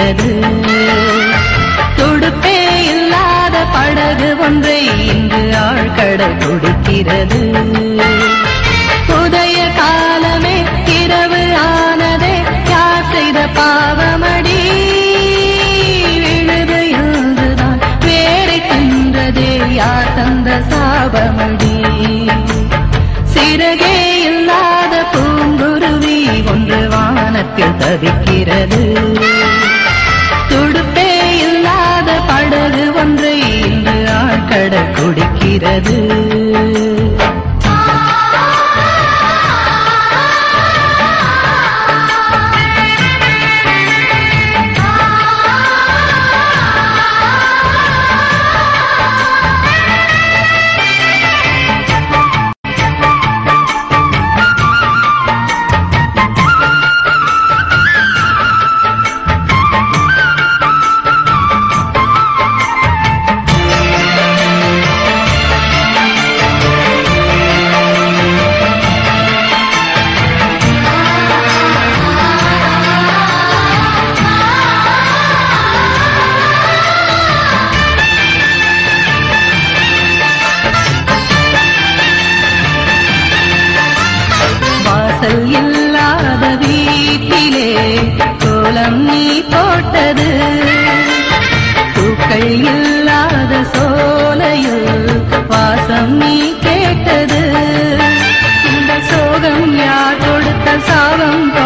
தவிக்கிறது துடுப்பே இல்லாத படகு ஒன்றை இன்று ஆழ்கடல் குடிக்கிறது புதைய காலமே இரவு ஆனதே யார் செய்த பாவமடி விழுது என்றுதான் வேரை தின்றதே யார் தந்த சாபமடி சிறகே இல்லாத பூங்குருவி ஒன்று வானத்தில் தவிக்கிறது துடுப்பே இல்லாத படகு ஒன்றை இன்று ஆழ்கடல் குடிக்கிறது வாசல் இல்லாத வீட்டிலே கோலம் நீ போட்டது பூக்கள் இல்லாத சோலையில் வாசம் நீ கேட்டது இந்த சோகம் யார் கொடுத்த சாபம்